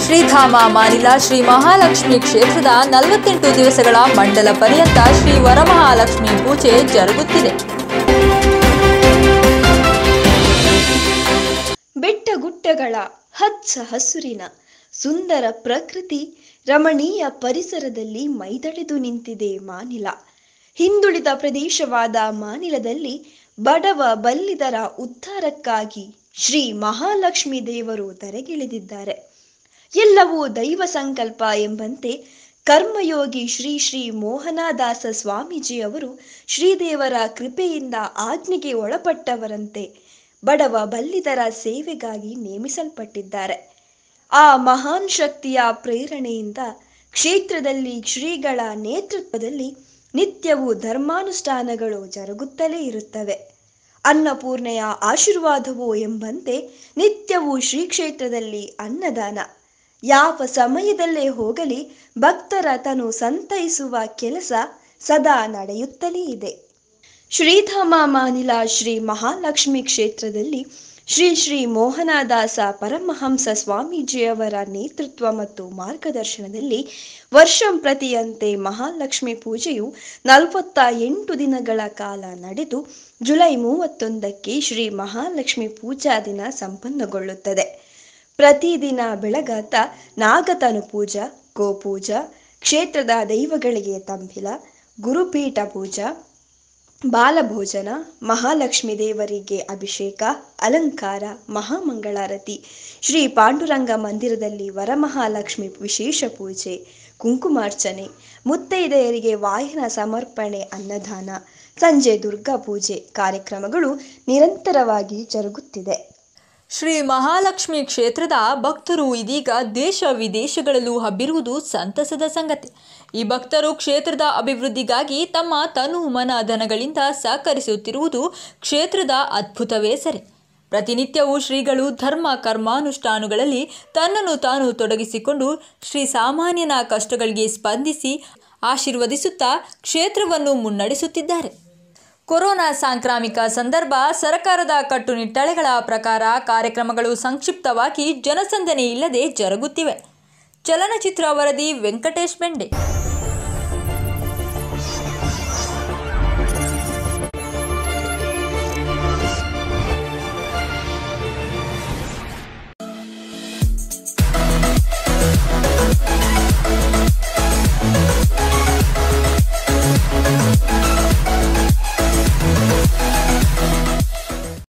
ಶ್ರೀಧಾಮ ಮಾನಿಲ ಶ್ರೀ ಮಹಾಲಕ್ಷ್ಮಿ ಕ್ಷೇತ್ರದ ನಲವತ್ತೆಂಟು ದಿವಸಗಳ ಮಂಡಲ ಪರ್ಯಂತ ಶ್ರೀ ವರಮಹಾಲಕ್ಷ್ಮಿ ಪೂಜೆ ಜರುಗುತ್ತಿದೆ ಬೆಟ್ಟ ಗುಡ್ಡಗಳ ಹಚ್ಚ ಹಸುರಿನ ಸುಂದರ ಪ್ರಕೃತಿ ರಮಣೀಯ ಪರಿಸರದಲ್ಲಿ ಮೈದಳೆದು ನಿಂತಿದೆ ಮಾನಿಲ ಹಿಂದುಳಿದ ಪ್ರದೇಶವಾದ ಮಾನಿಲದಲ್ಲಿ ಬಡವ ಬಲ್ಲಿದರ ಉದ್ಧಾರಕ್ಕಾಗಿ ಶ್ರೀ ಮಹಾಲಕ್ಷ್ಮಿ ದೇವರು ಧರೆಗಿಳಿದಿದ್ದಾರೆ ಎಲ್ಲವೂ ದೈವ ಸಂಕಲ್ಪ ಎಂಬಂತೆ ಕರ್ಮಯೋಗಿ ಶ್ರೀ ಶ್ರೀ ಮೋಹನಾದಾಸ ಸ್ವಾಮೀಜಿಯವರು ಶ್ರೀದೇವರ ಕೃಪೆಯಿಂದ ಆಜ್ಞೆಗೆ ಒಳಪಟ್ಟವರಂತೆ ಬಡವ ಬಲ್ಲಿದರ ಸೇವೆಗಾಗಿ ನೇಮಿಸಲ್ಪಟ್ಟಿದ್ದಾರೆ ಆ ಮಹಾನ್ ಶಕ್ತಿಯ ಪ್ರೇರಣೆಯಿಂದ ಕ್ಷೇತ್ರದಲ್ಲಿ ಶ್ರೀಗಳ ನೇತೃತ್ವದಲ್ಲಿ ನಿತ್ಯವೂ ಧರ್ಮಾನುಷ್ಠಾನಗಳು ಜರುಗುತ್ತಲೇ ಇರುತ್ತವೆ ಅನ್ನಪೂರ್ಣೆಯ ಆಶೀರ್ವಾದವೋ ಎಂಬಂತೆ ನಿತ್ಯವೂ ಶ್ರೀ ಕ್ಷೇತ್ರದಲ್ಲಿ ಅನ್ನದಾನ ಯಾವ ಸಮಯದಲ್ಲೇ ಹೋಗಲಿ ಭಕ್ತರ ತನು ಸಂತೈಸುವ ಕೆಲಸ ಸದಾ ನಡೆಯುತ್ತಲೇ ಇದೆ ಶ್ರೀಧಾಮ ಮಾನಿಲ ಶ್ರೀ ಮಹಾಲಕ್ಷ್ಮಿ ಕ್ಷೇತ್ರದಲ್ಲಿ ಶ್ರೀ ಶ್ರೀ ಮೋಹನಾದಾಸ ಪರಮಹಂಸ ಸ್ವಾಮೀಜಿಯವರ ನೇತೃತ್ವ ಮತ್ತು ಮಾರ್ಗದರ್ಶನದಲ್ಲಿ ವರ್ಷಂಪ್ರತಿಯಂತೆ ಮಹಾಲಕ್ಷ್ಮಿ ಪೂಜೆಯು ನಲವತ್ತ ಎಂಟು ದಿನಗಳ ಕಾಲ ನಡೆದು ಜುಲೈ ಮೂವತ್ತೊಂದಕ್ಕೆ ಶ್ರೀ ಮಹಾಲಕ್ಷ್ಮಿ ಪೂಜಾ ದಿನ ಸಂಪನ್ನಗೊಳ್ಳುತ್ತದೆ ಪ್ರತಿದಿನ ಬೆಳಗಾತ ನಾಗತನು ಪೂಜಾ ಗೋಪೂಜಾ ಕ್ಷೇತ್ರದ ದೈವಗಳಿಗೆ ತಂಬಿಲ ಗುರುಪೀಠ ಪೂಜಾ ಬಾಲಭೋಜನ ಮಹಾಲಕ್ಷ್ಮಿ ದೇವರಿಗೆ ಅಭಿಷೇಕ ಅಲಂಕಾರ ಮಹಾಮಂಗಳಾರತಿ ಶ್ರೀ ಪಾಂಡುರಂಗ ಮಂದಿರದಲ್ಲಿ ವರಮಹಾಲಕ್ಷ್ಮಿ ವಿಶೇಷ ಪೂಜೆ ಕುಂಕುಮಾರ್ಚನೆ ಮುತ್ತೈದೆಯರಿಗೆ ವಾಯನ ಸಮರ್ಪಣೆ ಅನ್ನದಾನ ಸಂಜೆ ದುರ್ಗಾ ಪೂಜೆ ಕಾರ್ಯಕ್ರಮಗಳು ನಿರಂತರವಾಗಿ ಜರುಗುತ್ತಿದೆ ಶ್ರೀ ಮಹಾಲಕ್ಷ್ಮಿ ಕ್ಷೇತ್ರದ ಭಕ್ತರು ಇದೀಗ ದೇಶ ವಿದೇಶಗಳಲ್ಲೂ ಹಬ್ಬಿರುವುದು ಸಂತಸದ ಸಂಗತಿ ಈ ಭಕ್ತರು ಕ್ಷೇತ್ರದ ಅಭಿವೃದ್ಧಿಗಾಗಿ ತಮ್ಮ ತನು ಮನ ಧನಗಳಿಂದ ಸಹಕರಿಸುತ್ತಿರುವುದು ಕ್ಷೇತ್ರದ ಅದ್ಭುತವೇ ಸರಿ ಪ್ರತಿನಿತ್ಯವೂ ಶ್ರೀಗಳು ಧರ್ಮ ಕರ್ಮಾನುಷ್ಠಾನಗಳಲ್ಲಿ ತನ್ನನ್ನು ತಾನು ತೊಡಗಿಸಿಕೊಂಡು ಶ್ರೀ ಸಾಮಾನ್ಯನ ಕಷ್ಟಗಳಿಗೆ ಸ್ಪಂದಿಸಿ ಆಶೀರ್ವದಿಸುತ್ತಾ ಕ್ಷೇತ್ರವನ್ನು ಮುನ್ನಡೆಸುತ್ತಿದ್ದಾರೆ ಕೊರೋನಾ ಸಾಂಕ್ರಾಮಿಕ ಸಂದರ್ಭ ಸರ್ಕಾರದ ಕಟ್ಟುನಿಟ್ಟಳೆಗಳ ಪ್ರಕಾರ ಕಾರ್ಯಕ್ರಮಗಳು ಸಂಕ್ಷಿಪ್ತವಾಗಿ ಜನಸಂದಣಿ ಇಲ್ಲದೆ ಜರುಗುತ್ತಿವೆ ಚಲನಚಿತ್ರ ವರದಿ ವೆಂಕಟೇಶ್ ಬೆಂಡೆ